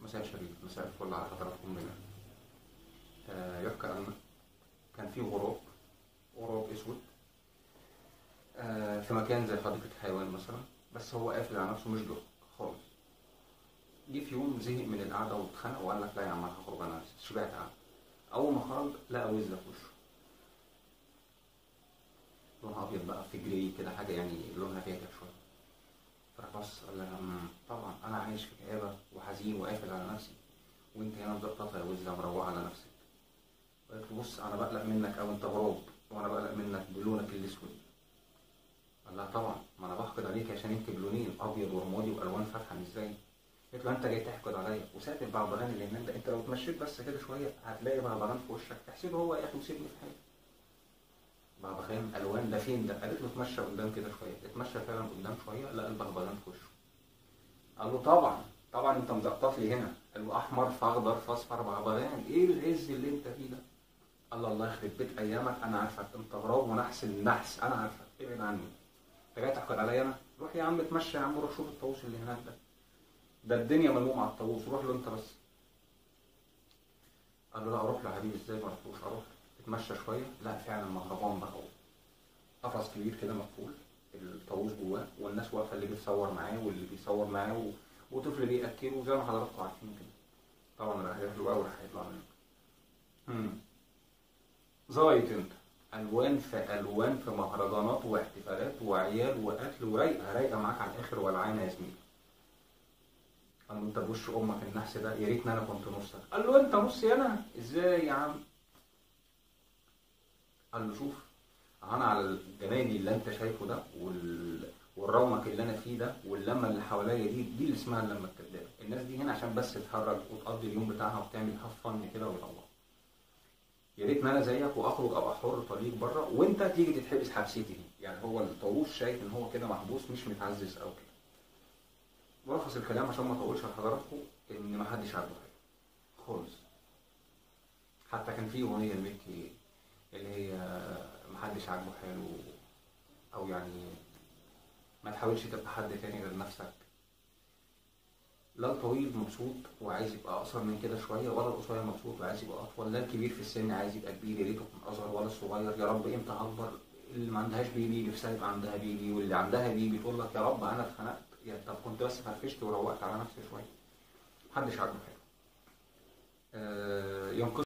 مساء الشريف مساء الفل على حضراتكم جميعا آه يحكى أن كان في غراب غراب أسود آه في مكان زي حديقة حيوان مثلا بس هو قافل على نفسه مش ضحك خالص جه في يوم زهق من القعدة واتخنق وقال لك لا يا عم أنا هخرج أنا شبعت قعدة أول ما خرج لقى وزة في وشه لونها أبيض بقى في جراي كده حاجة يعني لونها فاتح شوية فراح بص قال لها "مم، طبعا انا عايش في كآبة وحزين وقافل على نفسي وانت هنا مزقططة يا وزة مروعة على نفسك قالت له بص انا بقلق منك او انت غراب وانا بقلق منك بلونك الاسود قال لها طبعا ما انا بحقد عليك عشان انت بلونين ابيض ورمادي والوان فاتحه مش زيي قالت له انت جاي تحقد عليا وساعة البغبغان اللي هناك ده انت لو اتمشيت بس كده شويه هتلاقي بغبغان في وشك تحسبه هو يا اخي وسيبني في حالي بغبغان الوان ده فين ده قالت له اتمشى قدام كده شويه اتمشى فعلا قدام شويه لقى البغبغان في وشه قال له طبعا طبعا انت مزقطط لي هنا قال له احمر في اخضر في اصفر بغبغان ايه العز اللي انت فيه ده قال له الله يخرب بيت ايامك انا عارفك انت غراب ونحس النحس انا عارفك ابعد عني انت جاي تحقد عليا انا روح يا عم اتمشى يا عم روح شوف الطاووس اللي هناك ده ده الدنيا ملومه على الطاووس روح له انت بس قال له لا اروح له يا حبيبي ازاي ما رحتوش اروح اتمشى شويه لا فعلا مهربان بقى هو قفص كبير كده مقفول الطاووس جواه والناس واقفه اللي بيتصور معاه واللي بيصور معاه و... وطفل بيأكله زي ما حضراتكم عارفين كده طبعا راح ياكله بقى وراح يطلع منه امم زايد انت الوان في الوان في مهرجانات واحتفالات وعيال واكل ورايقه رايقه معاك على الاخر ولعانه يا زميلي قال له انت بوش امك النحس ده يا ريتني انا كنت نصك قال له انت نصي انا ازاي يا عم قال له شوف انا على الجمالي اللي انت شايفه ده وال... والرونق اللي انا فيه ده واللمه اللي حواليا دي دي اللي اسمها اللمه الكدابه الناس دي هنا عشان بس تتهرج وتقضي اليوم بتاعها وتعمل هاف فن كده ويروح يا ريتني انا زيك واخرج ابقى حر طريق بره وانت تيجي تتحبس حبستي دي يعني هو الطاووس شايف ان هو كده محبوس مش متعزز او كده ملخص الكلام عشان ما اطولش على حضراتكم ان ما حدش عاجبه حاجه خالص حتى كان في اغنيه لميكي اللي هي محدش عاجبه حاله او يعني ما تحاولش تبقى حد تاني غير نفسك لا الطويل مبسوط وعايز يبقى اقصر من كده شويه ولا القصير مبسوط وعايز يبقى اطول لا الكبير في السن عايز يبقى كبير يا ريته يكون اصغر ولا الصغير يا رب امتى هكبر اللي ما عندهاش بيبي نفسها يبقى عندها بيبي واللي عندها بيبي تقول لك يا رب انا اتخنقت يعني طب كنت بس فرفشت وروقت على نفسي شويه محدش عاجبه حاجه آه ينقذ